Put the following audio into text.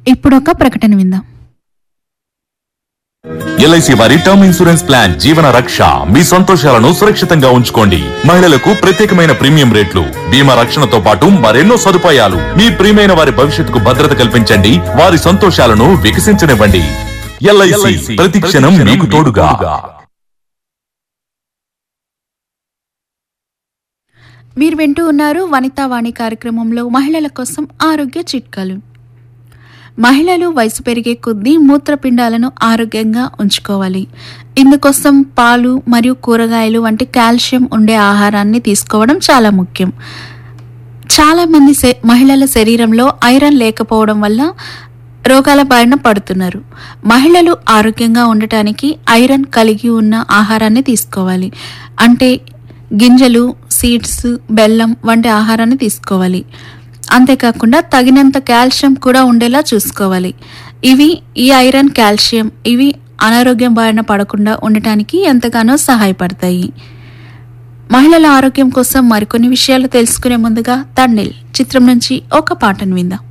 ఇప్పుడొక ప్రకటన విందాం ఎల్ఐసి వారి టర్మ్ ఇన్సూరెన్స్ ప్లాన్ జీవన రక్ష మీ సంతోషాలను సురక్షితంగా ఉంచుకోండి మహిళలకు ప్రత్యేకమైన ప్రీమియం రేట్లు బీమా రక్షణతో పాటు మరెన్నో సదుపాయాలు మీ ప్రియమైన వారి భవిష్యత్తుకు భద్రత కల్పించండి వారి సంతోషాలను వికసించనివ్వండి ఎల్ఐసి ప్రతి క్షణం మీకు తోడుగా మీరు వింటూ ఉన్నారు వనితా వాణి కార్యక్రమంలో మహిళల కోసం ఆరోగ్య చిట్కాలు మహిళలు వయసు పెరిగే కొద్దీ మూత్రపిండాలను ఆరోగ్యంగా ఉంచుకోవాలి ఇందుకోసం పాలు మరియు కూరగాయలు వంటి కాల్షియం ఉండే ఆహారాన్ని తీసుకోవడం చాలా ముఖ్యం చాలా మంది శ- మహిళల శరీరంలో ఐరన్ లేకపోవడం వల్ల రోగాల బారిన పడుతున్నారు మహిళలు ఆరోగ్యంగా ఉండటానికి ఐరన్ కలిగి ఉన్న ఆహారాన్ని తీసుకోవాలి అంటే గింజలు సీడ్స్ బెల్లం వంటి ఆహారాన్ని తీసుకోవాలి అంతేకాకుండా తగినంత కాల్షియం కూడా ఉండేలా చూసుకోవాలి ఇవి ఈ ఐరన్ కాల్షియం ఇవి అనారోగ్యం బారిన పడకుండా ఉండటానికి ఎంతగానో సహాయపడతాయి మహిళల ఆరోగ్యం కోసం మరికొన్ని విషయాలు తెలుసుకునే ముందుగా తండ్రిల్ చిత్రం నుంచి ఒక పాటను విందాం